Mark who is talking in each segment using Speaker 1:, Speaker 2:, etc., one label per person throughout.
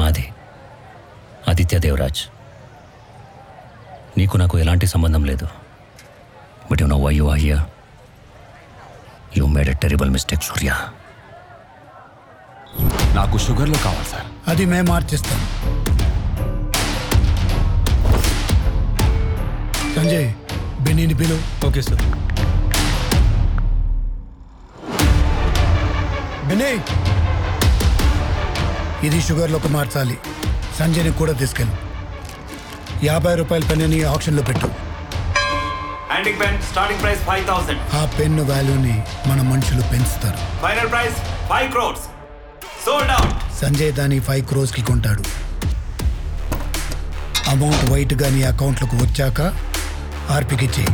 Speaker 1: మాది ఆదిత్య దేవరాజ్ నీకు నాకు ఎలాంటి సంబంధం లేదు but you know why you are here you made a terrible mistake Surya
Speaker 2: నాకు షుగర్లో కావాలి సార్
Speaker 3: అది మేము మార్చిస్తాం సంజయ్ బెన్నీని పిలువు
Speaker 4: ఓకే సార్
Speaker 3: బెన్నీ ఇది షుగర్లోకి మార్చాలి సంజయ్ని కూడా తీసుకెళ్ళు యాభై రూపాయల పెన్నుని ఆప్షన్లో పెట్టు
Speaker 5: handing pen starting price five thousand
Speaker 3: ఆ పెన్ను వాల్యూని మన మనుషులు పెంచుతారు
Speaker 5: final price five crores sold out
Speaker 3: Sanjay దాని ఫైవ్ క్రోస్కి కొంటాడు అమౌంట్ వైట్గా నీ అకౌంట్లోకి వచ్చాక ఆర్పికి ఇచ్చేయి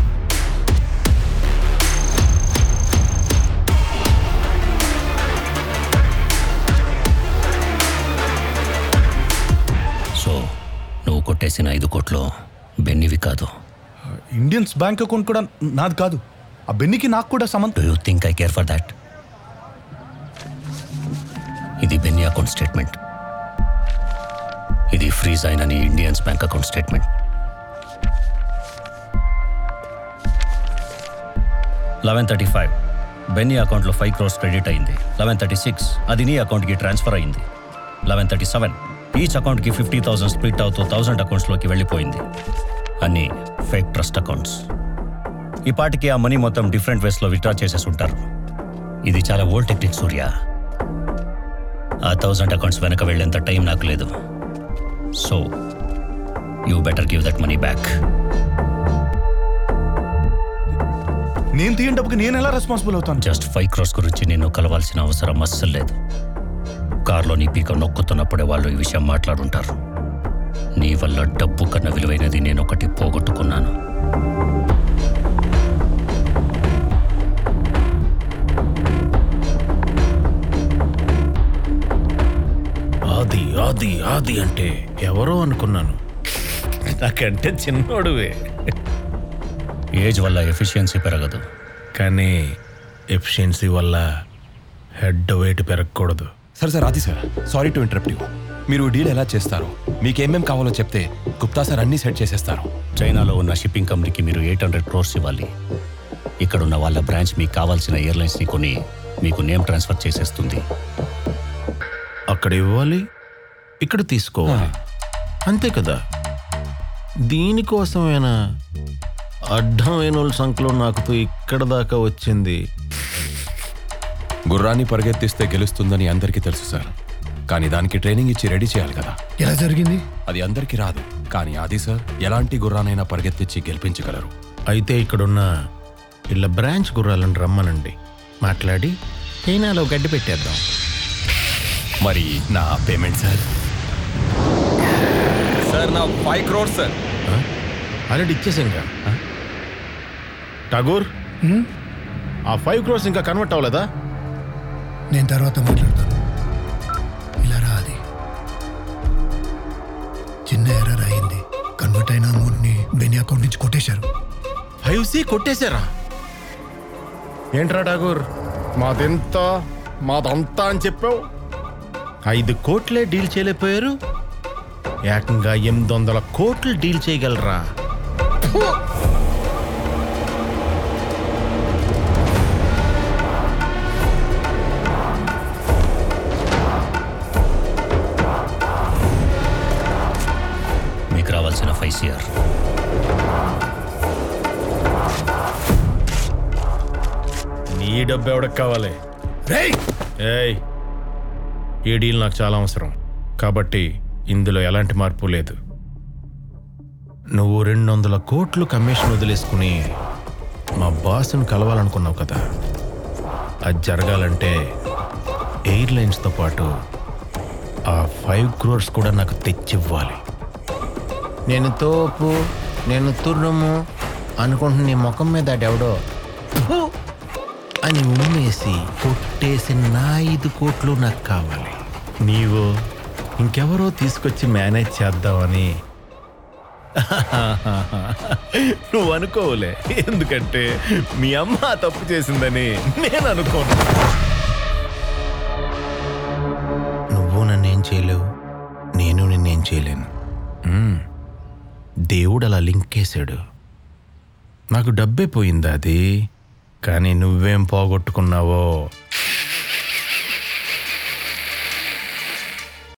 Speaker 1: సో నువ్వు కొట్టేసిన ఐదు కోట్లు బెన్నివి కాదు
Speaker 4: ఇండియన్స్ బ్యాంక్ అకౌంట్ కూడా నాది కాదు ఆ బెన్నికి నాకు కూడా సంబంధం
Speaker 1: do you think I care for that ఇది బెన్నీ అకౌంట్ స్టేట్మెంట్ ఇది ఫ్రీజ్ అయిన నీ Indians bank account statement eleven thirty five Benny అకౌంట్లో ఫైవ్ క్రోర్స్ క్రెడిట్ అయింది లెవెన్ థర్టీ సిక్స్ అది నీ అకౌంట్కి ట్రాన్స్ఫర్ అయింది లెవెన్ థర్టీ సెవెన్ ఈచ్ అకౌంట్కి ఫిఫ్టీ థౌసండ్ స్ప్లిట్ అవుతూ థౌసండ్ అకౌంట్స్లోకి వెళ్ళిపోయింది అన్నీ ఫేక్ ట్రస్ట్ అకౌంట్స్ ఈ పాటికి ఆ మనీ మొత్తం డిఫరెంట్ వేస్లో విత్డ్రా చేసేసి ఉంటారు ఇది చాలా ఓల్డ్ టెక్నిక్ సూర్య ఆ థౌసండ్ అకౌంట్స్ వెనక వెళ్ళేంత టైం నాకు లేదు so you better give that money back
Speaker 4: నేను తీయని డబ్బుకి నేను ఎలా రెస్పాన్సిబుల్ అవుతాను
Speaker 1: జస్ట్ ఫైవ్ క్రోర్స్ గురించి నిన్ను కలవాల్సిన అవసరం అస్సలు లేదు కార్లో నీ పీక నొక్కుతున్నప్పుడే వాళ్ళు ఈ విషయం మాట్లాడుంటారు నీ వల్ల డబ్బు కన్నా విలువైనది నేను ఒకటి పోగొట్టుకున్నాను
Speaker 6: ఆది ఆది ఆది అంటే ఎవరో అనుకున్నాను నాకంటే చిన్నోడువే
Speaker 1: ఏజ్ వల్ల ఎఫిషియన్సీ పెరగదు
Speaker 6: కానీ ఎఫిషియన్సీ వల్ల హెడ్ వెయిట్ పెరగకూడదు
Speaker 2: సార్ సార్ అది sir sorry to interrupt you మీరు డీల్ ఎలా చేస్తారు మీకేమేం కావాలో చెప్తే గుప్తా సార్ అన్నీ సెట్ చేసేస్తారు
Speaker 1: చైనాలో ఉన్న షిప్పింగ్ కంపెనీకి మీరు ఎయిట్ హండ్రెడ్ క్రోర్స్ ఇవ్వాలి ఇక్కడున్న వాళ్ళ బ్రాంచ్ మీకు కావాల్సిన ఎయిర్లైన్స్ని కొని మీకు నేమ్ ట్రాన్స్ఫర్ చేసేస్తుంది
Speaker 6: అక్కడ ఇవ్వాలి ఇక్కడ తీసుకోవాలి అంతే కదా దీనికోసమేనా అడ్డమైన వాళ్ళ సంఖ్యలో నాకుతూ ఇక్కడ దాకా వచ్చింది
Speaker 2: గుర్రాన్ని పరిగెత్తిస్తే గెలుస్తుందని అందరికీ తెలుసు సార్ కానీ దానికి ట్రైనింగ్ ఇచ్చి రెడీ చేయాలి కదా
Speaker 3: ఎలా జరిగింది
Speaker 2: అది అందరికీ రాదు కానీ అది సార్ ఎలాంటి గుర్రానైనా పరిగెత్తించి గెలిపించగలరు
Speaker 6: అయితే ఇక్కడున్న వీళ్ళ బ్రాంచ్ గుర్రాలను రమ్మనండి మాట్లాడి చైనాలో గడ్డి పెట్టేద్దాం
Speaker 2: మరి నా పేమెంట్ సార్ సార్ నా ఫైవ్ క్రోర్స్ సార్
Speaker 6: ఆల్రెడీ ఇచ్చేసాంగా ఠాగూర్ ఆ ఫైవ్ క్రోర్స్ ఇంకా కన్వర్ట్ అవ్వలేదా
Speaker 3: నేను తర్వాత మాట్లాడతాను ఇలా రా అది చిన్న ఎర్రర్ అయింది కన్వర్ట్ అయిన అమౌంట్ని బెన్నీ అకౌంట్ నుంచి కొట్టేశారు
Speaker 6: ఫైవ్ సి కొట్టేశారా ఏంట్రా ఠాగూర్ మాదెంత మాదంతా అని చెప్పావు ఐదు కోట్లే డీల్ చేయలేకపోయారు ఏకంగా ఎనిమిది వందల కోట్లు డీల్ చేయగలరా
Speaker 1: మీకు రావాల్సిన ఫైవ్ సిఆర్
Speaker 6: నీ డబ్బు ఎవడకు కావాలి
Speaker 3: రేయ్
Speaker 6: ఏయ్ ఈ డీల్ నాకు చాలా అవసరం కాబట్టి ఇందులో ఎలాంటి మార్పు లేదు నువ్వు రెండు వందల కోట్లు కమిషన్ వదిలేసుకుని మా బాస్ని కలవాలనుకున్నావు కదా అది జరగాలంటే ఎయిర్లైన్స్తో పాటు ఆ ఫైవ్ క్రోర్స్ కూడా నాకు తెచ్చివ్వాలి నేను తోపు నేను తుర్రము అనుకుంటున్న నీ ముఖం మీద అడెవడో "ఫు" అని ఉమ్మేసి కొట్టేసిన నా ఐదు కోట్లు నాకు కావాలి నీవు ఇంకెవరో తీసుకొచ్చి మేనేజ్ చేద్దామని నువ్వు అనుకోవులే ఎందుకంటే మీ అమ్మ తప్పు చేసిందని నేను అనుకోను నువ్వు నన్ను ఏం చేయలేవు నేను నిన్నేం చేయలేను మ్మ్. దేవుడు అలా లింక్ వేశాడు నాకు డబ్బే పోయిందా అది కానీ నువ్వేం పోగొట్టుకున్నావో